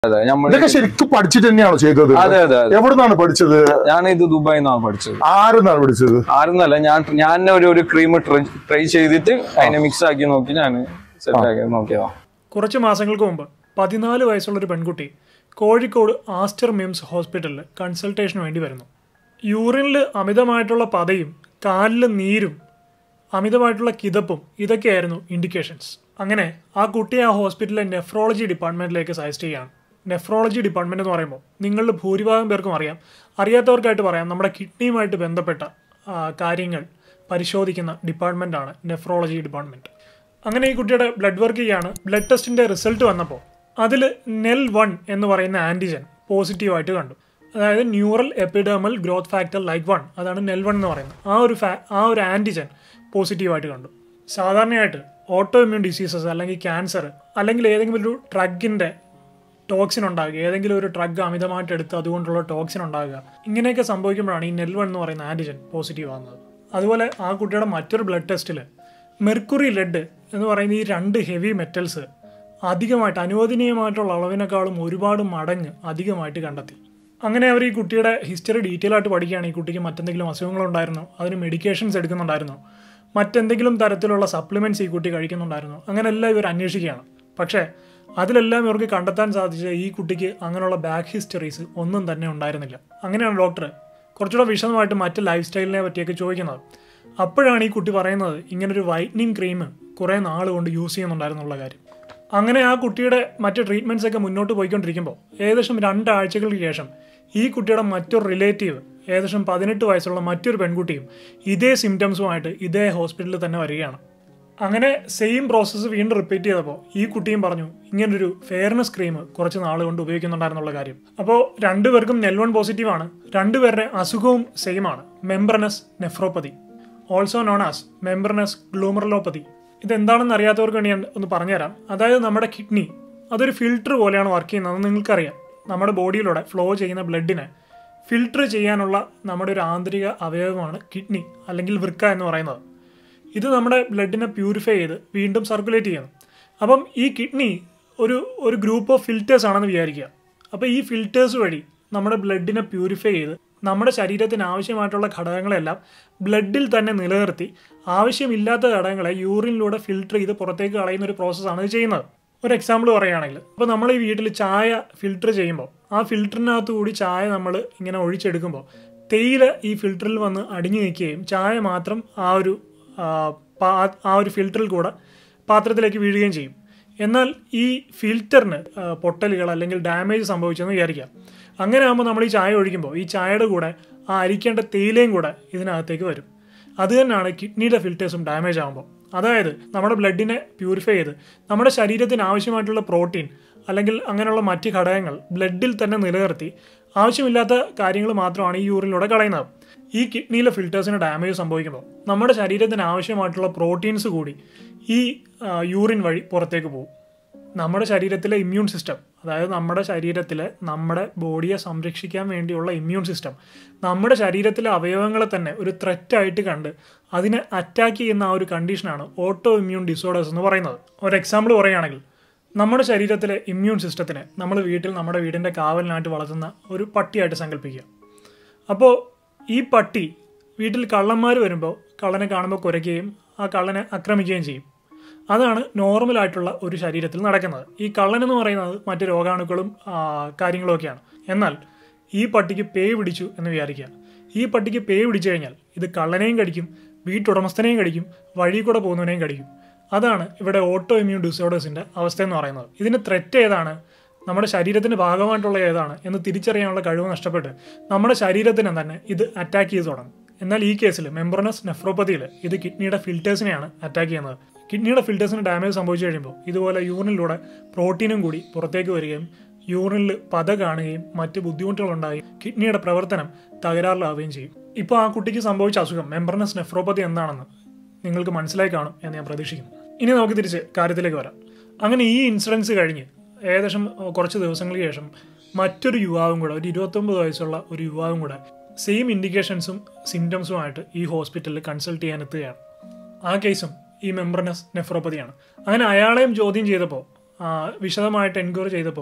അതെ നമ്മൾ ഇതൊക്കെ ശരിക്കും പഠിച്ചിട്ട് തന്നെയാണോ ചെയ്തത് അതെ അതെ അതെ എവിടുന്നാണ് പഠിച്ചത് ഞാൻ ഇത് ദുബായിൽ നിന്നാണ് പഠിച്ചത് ആരെന്നാണ് പഠിച്ചത് ആരുന്നല്ല ഞാൻ ഞാൻ ഒരു ഒരു ക്രീം ട്രൈ ചെയ്തിട്ട് അതിനെ മിക്സ് ആക്കി നോക്കി ഞാൻ സെറ്റ് ആക്കി നോക്കിയതാ കുറച്ച് മാസങ്ങൾക്ക് മുമ്പ് പതിനാല് വയസ്സുള്ള ഒരു പെൺകുട്ടി കോഴിക്കോട് ആസ്റ്റർ മിംസ് ഹോസ്പിറ്റലിൽ കൺസൾട്ടേഷന് വേണ്ടി വരുന്നു യൂറിനിൽ അമിതമായിട്ടുള്ള പതയും കാലിൽ നീരും അമിതമായിട്ടുള്ള കിതപ്പും ഇതൊക്കെയായിരുന്നു ഇൻഡിക്കേഷൻസ് അങ്ങനെ ആ കുട്ടിയെ ആ ഹോസ്പിറ്റലിലെ നെഫ്രോളജി ഡിപ്പാർട്ട്മെന്റിലേക്ക് സജസ്റ്റ് ചെയ്യാണ് നെഫ്രോളജി ഡിപ്പാർട്ട്മെന്റ് എന്ന് പറയുമ്പോൾ നിങ്ങളിൽ ഭൂരിഭാഗം പേർക്കും അറിയാം അറിയാത്തവർക്കായിട്ട് പറയാം നമ്മുടെ കിഡ്നിയുമായിട്ട് ബന്ധപ്പെട്ട ആ, കാര്യങ്ങൾ പരിശോധിക്കുന്ന ഡിപ്പാർട്ട്മെന്റാണ് നെഫ്രോളജി ഡിപ്പാർട്ട്മെന്റ് അങ്ങനെ ഈ കുട്ടിയുടെ ബ്ലഡ് വർക്ക് ചെയ്യാണ് ബ്ലഡ് ടെസ്റ്റിന്റെ റിസൾട്ട് വന്നപ്പോൾ അതിൽ നെൽ വൺ എന്ന് പറയുന്ന ആന്റിജൻ പോസിറ്റീവായിട്ട് കണ്ടു അതായത് neural epidermal growth factor like one അതാണ് നെൽ വൺ എന്ന് പറയുന്നത് ആ ഒരു ഫാ ആ ഒരു ആന്റിജൻ പോസിറ്റീവായിട്ട് കണ്ടു സാധാരണയായിട്ട് ഓട്ടോ ഇമ്മ്യൂൺ ഡിസീസസ് അല്ലെങ്കിൽ ക്യാൻസർ അല്ലെങ്കിൽ ഏതെങ്കിലും ഒരു ഡ്രഗിൻ്റെ ടോക്സിൻ ഉണ്ടാകുക ഏതെങ്കിലും ഒരു ഡ്രഗ് അമിതമായിട്ട് എടുത്ത് അതുകൊണ്ടുള്ള ടോക്സിൻ ഉണ്ടാകുക ഇങ്ങനെയൊക്കെ സംഭവിക്കുമ്പോഴാണ് ഈ നെൽ വൺ എന്ന് പറയുന്ന ആന്റിജൻ പോസിറ്റീവ് ആകുന്നത് അതുപോലെ ആ കുട്ടിയുടെ മറ്റൊരു ബ്ലഡ് ടെസ്റ്റിൽ മെർക്കുറി ലെഡ് എന്ന് പറയുന്ന ഈ രണ്ട് ഹെവി മെറ്റൽസ് അധികമായിട്ട് അനുവദനീയമായിട്ടുള്ള അളവിനേക്കാളും ഒരുപാട് മടങ്ങ് അധികമായിട്ട് കണ്ടെത്തി അങ്ങനെ അവർ ഈ കുട്ടിയുടെ ഹിസ്റ്ററി ഡീറ്റെയിൽ ആയിട്ട് പഠിക്കുകയാണ് ഈ കുട്ടിക്ക് മറ്റെന്തെങ്കിലും അസുഖങ്ങളുണ്ടായിരുന്നോ അതിന് മെഡിക്കേഷൻസ് എടുക്കുന്നുണ്ടായിരുന്നോ മറ്റെന്തെങ്കിലും തരത്തിലുള്ള സപ്ലിമെന്റ്സ് ഈ കുട്ടി കഴിക്കുന്നുണ്ടായിരുന്നോ അങ്ങനെല്ലാം ഇവർ അന്വേഷിക്കുകയാണ് പക്ഷേ അതിലെല്ലാം ഇവർക്ക് കണ്ടെത്താൻ സാധിച്ച ഈ കുട്ടിക്ക് അങ്ങനെയുള്ള ബാക്ക് ഹിസ്റ്ററീസ് ഒന്നും തന്നെ ഉണ്ടായിരുന്നില്ല അങ്ങനെയാണ് ഡോക്ടർ കുറച്ചുകൂടെ വിശദമായിട്ട് മറ്റ് ലൈഫ് സ്റ്റൈലിനെ പറ്റിയൊക്കെ ചോദിക്കുന്നത് അപ്പോഴാണ് ഈ കുട്ടി പറയുന്നത് ഇങ്ങനൊരു വൈറ്റനിങ് ക്രീം കുറേ നാൾ കൊണ്ട് യൂസ് ചെയ്യുന്നുണ്ടായിരുന്നുള്ള കാര്യം അങ്ങനെ ആ കുട്ടിയുടെ മറ്റ് ട്രീറ്റ്മെന്റ്സ് ഒക്കെ മുന്നോട്ട് പോയിക്കൊണ്ടിരിക്കുമ്പോൾ ഏകദേശം രണ്ടാഴ്ചകൾക്ക് ശേഷം ഈ കുട്ടിയുടെ മറ്റൊരു റിലേറ്റീവ് ഏകദേശം പതിനെട്ട് വയസ്സുള്ള മറ്റൊരു പെൺകുട്ടിയും ഇതേ സിംറ്റംസുമായിട്ട് ഇതേ ഹോസ്പിറ്റലിൽ തന്നെ വരികയാണ് അങ്ങനെ സെയിം പ്രോസസ്സ് വീണ്ടും റിപ്പീറ്റ് ചെയ്തപ്പോൾ ഈ കുട്ടിയും പറഞ്ഞു ഇങ്ങനൊരു ഫെയർനെസ് ക്രീം കുറച്ച് നാൾ കൊണ്ട് ഉപയോഗിക്കുന്നുണ്ടായിരുന്നുള്ള കാര്യം അപ്പോൾ രണ്ടുപേർക്കും നെൽവൺ പോസിറ്റീവ് ആണ് രണ്ടുപേരുടെ അസുഖവും സെയിം ആണ് membranous nephropathy also known as membranous glomerulopathy ഇതെന്താണെന്ന് അറിയാത്തവർക്ക് വേണ്ടി ഞാൻ ഒന്ന് പറഞ്ഞുതരാം അതായത് നമ്മുടെ കിഡ്നി അതൊരു ഫിൽട്ടർ പോലെയാണ് വർക്ക് ചെയ്യുന്നത് നിങ്ങൾക്കറിയാം നമ്മുടെ ബോഡിയിലൂടെ ഫ്ലോ ചെയ്യുന്ന ബ്ലഡിനെ ഫിൽട്ടർ ചെയ്യാനുള്ള നമ്മുടെ ഒരു ആന്തരിക അവയവമാണ് കിഡ്നി അല്ലെങ്കിൽ വൃക്ക എന്ന് പറയുന്നത് ഇത് നമ്മുടെ ബ്ലഡിനെ പ്യൂരിഫൈ ചെയ്ത് വീണ്ടും സർക്കുലേറ്റ് ചെയ്യുന്നു അപ്പം ഈ കിഡ്നി ഒരു ഒരു ഗ്രൂപ്പ് ഓഫ് ഫിൽറ്റേഴ്സ് ആണെന്ന് വിചാരിക്കുക അപ്പോൾ ഈ ഫിൽറ്റേഴ്സ് വഴി നമ്മുടെ ബ്ലഡിനെ പ്യൂരിഫൈ ചെയ്ത് നമ്മുടെ ശരീരത്തിന് ആവശ്യമായിട്ടുള്ള ഘടകങ്ങളെല്ലാം ബ്ലഡിൽ തന്നെ നിലനിർത്തി ആവശ്യമില്ലാത്ത ഘടകങ്ങളെ യൂറിനിലൂടെ ഫിൽട്ടർ ചെയ്ത് പുറത്തേക്ക് കളയുന്ന ഒരു പ്രോസസ്സാണ് ഇത് ചെയ്യുന്നത് ഒരു എക്സാമ്പിൾ പറയുകയാണെങ്കിൽ ഇപ്പോൾ നമ്മൾ ഈ വീട്ടിൽ ചായ ഫിൽട്ടർ ചെയ്യുമ്പോൾ ആ ഫിൽറ്ററിനകത്ത് കൂടി ചായ നമ്മൾ ഇങ്ങനെ ഒഴിച്ചെടുക്കുമ്പോൾ തേയില ഈ ഫിൽറ്ററിൽ വന്ന് അടിഞ്ഞു നിൽക്കുകയും ചായ മാത്രം ആ ഒരു ആ, പാ- ആ ഒരു ഫിൽറ്ററിൽ കൂടെ പാത്രത്തിലേക്ക് വീഴുകയും ചെയ്യും എന്നാൽ ഈ ഫിൽറ്ററിന് ആ, പൊട്ടലുകൾ അല്ലെങ്കിൽ ഡാമേജ് സംഭവിച്ചെന്ന് വിചാരിക്കാം അങ്ങനെ ആകുമ്പോൾ നമ്മൾ ഈ ചായ ഒഴിക്കുമ്പോൾ ഈ ചായയുടെ കൂടെ ആ അരിക്കേണ്ട തേയിലയും കൂടെ ഇതിനകത്തേക്ക് വരും അത് തന്നെയാണ് കിഡ്നിയുടെ ഫിൽറ്റേഴ്സും ഡാമേജ് ആകുമ്പോൾ അതായത് നമ്മുടെ ബ്ലഡിനെ പ്യൂരിഫൈ ചെയ്ത് നമ്മുടെ ശരീരത്തിന് ആവശ്യമായിട്ടുള്ള പ്രോട്ടീൻ അല്ലെങ്കിൽ അങ്ങനെയുള്ള മറ്റ് ഘടകങ്ങൾ ബ്ലഡിൽ തന്നെ നിലനിർത്തി ആവശ്യമില്ലാത്ത കാര്യങ്ങൾ മാത്രമാണ് ഈ യൂറിനിലൂടെ കളയുന്നത് ഈ കിഡ്നിയിലെ ഫിൽറ്റേഴ്സിന് ഡാമേജ് സംഭവിക്കുമ്പോൾ നമ്മുടെ ശരീരത്തിന് ആവശ്യമായിട്ടുള്ള പ്രോട്ടീൻസ് കൂടി ഈ ആ, യൂറിൻ വഴി പുറത്തേക്ക് പോകും നമ്മുടെ ശരീരത്തിലെ ഇമ്മ്യൂൺ സിസ്റ്റം അതായത് നമ്മുടെ ശരീരത്തിലെ നമ്മുടെ ബോഡിയെ സംരക്ഷിക്കാൻ വേണ്ടിയുള്ള ഇമ്മ്യൂൺ സിസ്റ്റം നമ്മുടെ ശരീരത്തിലെ അവയവങ്ങളെ തന്നെ ഒരു ത്രെറ്റായിട്ട് കണ്ട് അതിനെ അറ്റാക്ക് ചെയ്യുന്ന ആ ഒരു കണ്ടീഷനാണ് ഓട്ടോ ഇമ്മ്യൂൺ ഡിസോർഡേഴ്സ് എന്ന് പറയുന്നത് ഒരു എക്സാമ്പിൾ പറയുകയാണെങ്കിൽ നമ്മുടെ ശരീരത്തിലെ ഇമ്മ്യൂൺ സിസ്റ്റത്തിനെ നമ്മൾ വീട്ടിൽ നമ്മുടെ വീടിൻ്റെ കാവലിനായിട്ട് വളർത്തുന്ന ഒരു പട്ടിയായിട്ട് സങ്കല്പിക്കുക അപ്പോൾ ഈ പട്ടി വീട്ടിൽ കള്ളന്മാർ വരുമ്പോൾ കള്ളനെ കാണുമ്പോൾ കുരയ്ക്കുകയും ആ കള്ളനെ ആക്രമിക്കുകയും ചെയ്യും അതാണ് നോർമലായിട്ടുള്ള ഒരു ശരീരത്തിൽ നടക്കുന്നത് ഈ കള്ളൻ എന്ന് പറയുന്നത് മറ്റ് രോഗാണുക്കളും ആ, കാര്യങ്ങളുമൊക്കെയാണ് എന്നാൽ ഈ പട്ടിക്ക് പേ പിടിച്ചു എന്ന് വിചാരിക്കുക ഈ പട്ടിക്ക് പേ പിടിച്ചു കഴിഞ്ഞാൽ ഇത് കള്ളനെയും കടിക്കും വീട്ടുടമസ്ഥനെയും കടിക്കും വഴി കൂടെ പോകുന്നവനെയും കടിക്കും അതാണ് ഇവിടെ ഓട്ടോ ഇമ്മ്യൂൺ ഡിസോർഡേഴ്സിന്റെ അവസ്ഥ എന്ന് പറയുന്നത് ഇതിന് ത്രെറ്റ് ഏതാണ് നമ്മുടെ ശരീരത്തിന് ഭാഗമായിട്ടുള്ള ഏതാണ് എന്ന് തിരിച്ചറിയാനുള്ള കഴിവ് നഷ്ടപ്പെട്ട് നമ്മുടെ ശരീരത്തിനെ തന്നെ ഇത് അറ്റാക്ക് ചെയ്ത് തുടങ്ങും എന്നാൽ ഈ കേസിൽ മെംബ്രനസ് നെഫ്രോപ്പതിയിൽ ഇത് കിഡ്നിയുടെ ഫിൽറ്റേഴ്സിനെയാണ് അറ്റാക്ക് ചെയ്യുന്നത് കിഡ്നിയുടെ ഫിൽറ്റേഴ്സിന് ഡാമേജ് സംഭവിച്ചു കഴിയുമ്പോൾ ഇതുപോലെ യൂറിനിലൂടെ പ്രോട്ടീനും കൂടി പുറത്തേക്ക് വരികയും യൂറിനിൽ പത കാണുകയും മറ്റ് ബുദ്ധിമുട്ടുകൾ ഉണ്ടാകുകയും കിഡ്നിയുടെ പ്രവർത്തനം തകരാറിലാവുകയും ചെയ്യും ഇപ്പോൾ ആ കുട്ടിക്ക് സംഭവിച്ച അസുഖം മെംബ്രനസ് നെഫ്രോപ്പതി എന്താണെന്ന് നിങ്ങൾക്ക് മനസ്സിലായി കാണും എന്ന് ഞാൻ പ്രതീക്ഷിക്കുന്നു ഇനി നമുക്ക് തിരിച്ച് കാര്യത്തിലേക്ക് വരാം അങ്ങനെ ഈ ഇൻസിഡൻസ് കഴിഞ്ഞ് ഏകദേശം കുറച്ച് ദിവസങ്ങൾക്ക് ശേഷം മറ്റൊരു യുവാവും കൂടെ ഒരു ഇരുപത്തൊമ്പത് വയസ്സുള്ള ഒരു യുവാവും കൂടെ സെയിം ഇൻഡിക്കേഷൻസും സിംറ്റംസുമായിട്ട് ഈ ഹോസ്പിറ്റലിൽ കൺസൾട്ട് ചെയ്യാൻ എത്തുകയാണ് ആ കേസും ഈ മെംബ്രനസ് നെഫ്രോപ്പതിയാണ് അങ്ങനെ അയാളെയും ചോദ്യം ചെയ്തപ്പോൾ വിശദമായിട്ട് എൻക്വയറി ചെയ്തപ്പോൾ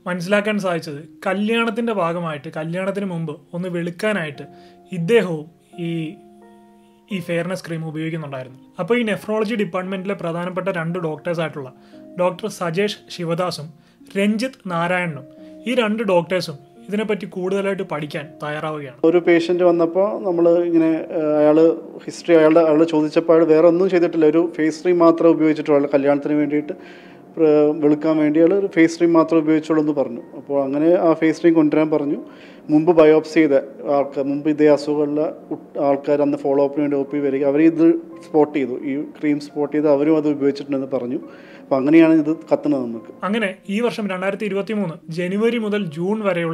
മനസ്സിലാക്കാൻ സാധിച്ചത് കല്യാണത്തിൻ്റെ ഭാഗമായിട്ട് കല്യാണത്തിന് മുമ്പ് ഒന്ന് വെളുക്കാനായിട്ട് ഇദ്ദേഹവും ഈ ഈ ഫെയർനെസ് ക്രീം ഉപയോഗിക്കുന്നുണ്ടായിരുന്നു അപ്പോൾ ഈ നെഫ്രോളജി ഡിപ്പാർട്ട്മെൻറ്റിലെ പ്രധാനപ്പെട്ട രണ്ട് ഡോക്ടേഴ്സ് ആയിട്ടുള്ള ഡോക്ടർ സജേഷ് ശിവദാസും രഞ്ജിത്ത് നാരായണനും ഈ രണ്ട് ഡോക്ടേഴ്സും ഇതിനെപ്പറ്റി കൂടുതലായിട്ട് പഠിക്കാൻ തയ്യാറാവുകയാണ് ഒരു പേഷ്യൻ്റ് വന്നപ്പോൾ നമ്മൾ ഇങ്ങനെ അയാൾ ഹിസ്റ്ററി അയാളുടെ അയാൾ ചോദിച്ചപ്പോൾ അയാൾ വേറെ ഒന്നും ചെയ്തിട്ടില്ല ഒരു ഫേസ് ക്രീം മാത്രമേ ഉപയോഗിച്ചിട്ടുള്ളൂ കല്യാണത്തിന് വേണ്ടിയിട്ട് പ്ര- വെളുക്കാൻ വേണ്ടി അയാൾ ഒരു ഫേസ് ക്രീം മാത്രമേ ഉപയോഗിച്ചുള്ളൂ എന്ന് പറഞ്ഞു അപ്പോൾ അങ്ങനെ ആ ഫേസ് ക്രീം കൊണ്ടുവരാൻ പറഞ്ഞു മുമ്പ് ബയോപ്സി ചെയ്ത ആൾക്കാർ മുമ്പ് ഇതേ അസുഖമുള്ള കുട്ട്- ആൾക്കാർ അന്ന് ഫോളോ അപ്പിന് വേണ്ടി ഒ പി വരിക അവർ ഇത് സ്പോട്ട് ചെയ്തു ഈ ക്രീം സ്പോട്ട് ചെയ്ത് അവരും അത് ഉപയോഗിച്ചിട്ടുണ്ടെന്ന് പറഞ്ഞു അപ്പോൾ അങ്ങനെയാണ് ഇത് കത്തുന്നത് നമുക്ക് അങ്ങനെ ഈ വർഷം രണ്ടായിരത്തി ഇരുപത്തി മൂന്ന് ജനുവരി മുതൽ ജൂൺ വരെയുള്ള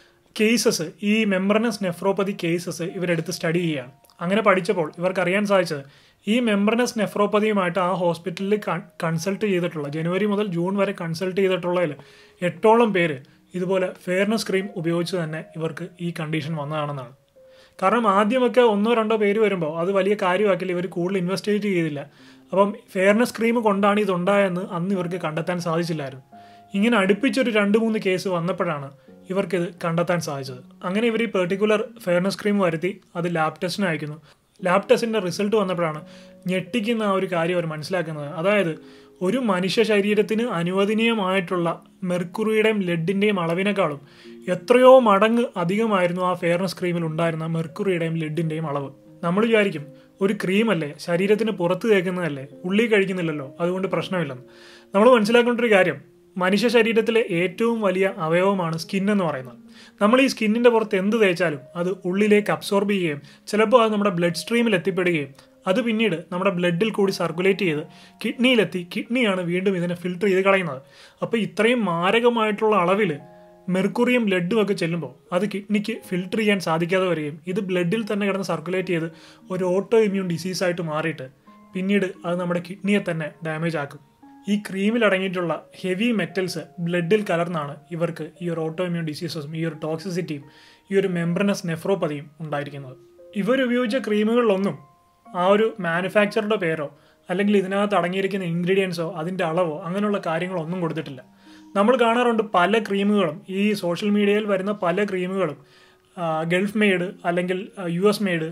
കേസസ് ഈ മെംബ്രനസ് നെഫ്രോപ്പതി കേസസ് ഇവരെടുത്ത് സ്റ്റഡി ചെയ്യുകയാണ് അങ്ങനെ പഠിച്ചപ്പോൾ ഇവർക്ക് അറിയാൻ സാധിച്ചത് ഈ മെംബ്രനസ് നെഫ്രോപ്പതിയുമായിട്ട് ആ ഹോസ്പിറ്റലിൽ കൺസൾട്ട് ചെയ്തിട്ടുള്ള ജനുവരി മുതൽ ജൂൺ വരെ കൺസൾട്ട് ചെയ്തിട്ടുള്ളതിൽ എട്ടോളം പേര് ഇതുപോലെ ഫെയർനെസ് ക്രീം ഉപയോഗിച്ച് തന്നെ ഇവർക്ക് ഈ കണ്ടീഷൻ വന്നതാണെന്നാണ് കാരണം ആദ്യമൊക്കെ ഒന്നോ രണ്ടോ പേര് വരുമ്പോൾ അത് വലിയ കാര്യമാക്കില്ല ഇവർ കൂടുതൽ ഇൻവെസ്റ്റിഗേറ്റ് ചെയ്തില്ല അപ്പം ഫെയർനെസ് ക്രീം കൊണ്ടാണ് ഇതുണ്ടായെന്ന് അന്ന് ഇവർക്ക് കണ്ടെത്താൻ സാധിച്ചില്ലായിരുന്നു ഇങ്ങനെ അടുപ്പിച്ചൊരു രണ്ട് മൂന്ന് കേസ് വന്നപ്പോഴാണ് ഇവർക്കിത് കണ്ടെത്താൻ സാധിച്ചത് അങ്ങനെ ഇവർ ഈ പെർട്ടിക്കുലർ ഫെയർനെസ് ക്രീം വരുത്തി അത് ലാബ് ടെസ്റ്റിന് അയക്കുന്നു ലാബ് ടെസ്റ്റിൻ്റെ റിസൾട്ട് വന്നപ്പോഴാണ് ഞെട്ടിക്കുന്ന ആ ഒരു കാര്യം അവർ മനസ്സിലാക്കുന്നത് അതായത് ഒരു മനുഷ്യ ശരീരത്തിന് അനുവദനീയമായിട്ടുള്ള മെർക്കുറിയുടെയും ലെഡിൻ്റെയും അളവിനേക്കാളും എത്രയോ മടങ്ങ് അധികമായിരുന്നു ആ ഫെയർനെസ് ക്രീമിൽ ഉണ്ടായിരുന്ന മെർക്കുറിയുടെയും ലെഡിൻ്റെയും അളവ് നമ്മൾ വിചാരിക്കും ഒരു ക്രീമല്ലേ ശരീരത്തിന് പുറത്ത് തേക്കുന്നതല്ലേ ഉള്ളിൽ കഴിക്കുന്നില്ലല്ലോ അതുകൊണ്ട് പ്രശ്നമില്ലെന്ന് നമ്മൾ മനസ്സിലാക്കേണ്ട ഒരു കാര്യം മനുഷ്യ ശരീരത്തിലെ ഏറ്റവും വലിയ അവയവമാണ് സ്കിൻ എന്ന് പറയുന്നത് നമ്മൾ ഈ സ്കിന്നിൻ്റെ പുറത്ത് എന്ത് തേച്ചാലും അത് ഉള്ളിലേക്ക് അബ്സോർബ് ചെയ്യുകയും ചിലപ്പോൾ അത് നമ്മുടെ ബ്ലഡ് സ്ട്രീമിൽ എത്തിപ്പെടുകയും അത് പിന്നീട് നമ്മുടെ ബ്ലഡിൽ കൂടി സർക്കുലേറ്റ് ചെയ്ത് കിഡ്നിയിലെത്തി കിഡ്നിയാണ് വീണ്ടും ഇതിനെ ഫിൽട്ടർ ചെയ്ത് കളയുന്നത് അപ്പോൾ ഇത്രയും മാരകമായിട്ടുള്ള അളവിൽ മെർക്കുറിയും ലെഡും ഒക്കെ ചെല്ലുമ്പോൾ അത് കിഡ്നിക്ക് ഫിൽട്ടർ ചെയ്യാൻ സാധിക്കാതെ വരികയും ഇത് ബ്ലഡിൽ തന്നെ കിടന്ന് സർക്കുലേറ്റ് ചെയ്ത് ഒരു ഓട്ടോ ഇമ്മ്യൂൺ ഡിസീസായിട്ട് മാറിയിട്ട് പിന്നീട് അത് നമ്മുടെ കിഡ്നിയെ തന്നെ ഡാമേജ് ആക്കും ഈ ക്രീമിൽ അടങ്ങിയിട്ടുള്ള ഹെവി മെറ്റൽസ് ബ്ലഡിൽ കലർന്നാണ് ഇവർക്ക് ഈ ഒരു ഓട്ടോ ഇമ്മ്യൂൺ ഡിസീസസും ഈ ഒരു ടോക്സിസിറ്റിയും ഈ ഒരു മെംബ്രനസ് നെഫ്രോപ്പതിയും ഉണ്ടായിരിക്കുന്നത് ഇവരുപയോഗിച്ച ക്രീമുകളിലൊന്നും ആ ഒരു മാനുഫാക്ചറുടെ പേരോ അല്ലെങ്കിൽ ഇതിനകത്ത് അടങ്ങിയിരിക്കുന്ന ഇൻഗ്രീഡിയൻസോ അതിൻ്റെ അളവോ അങ്ങനെയുള്ള കാര്യങ്ങളൊന്നും കൊടുത്തിട്ടില്ല നമ്മൾ കാണാറുണ്ട് പല ക്രീമുകളും ഈ സോഷ്യൽ മീഡിയയിൽ വരുന്ന പല ക്രീമുകളും ആ, ഗൾഫ് മെയ്ഡ് അല്ലെങ്കിൽ U S made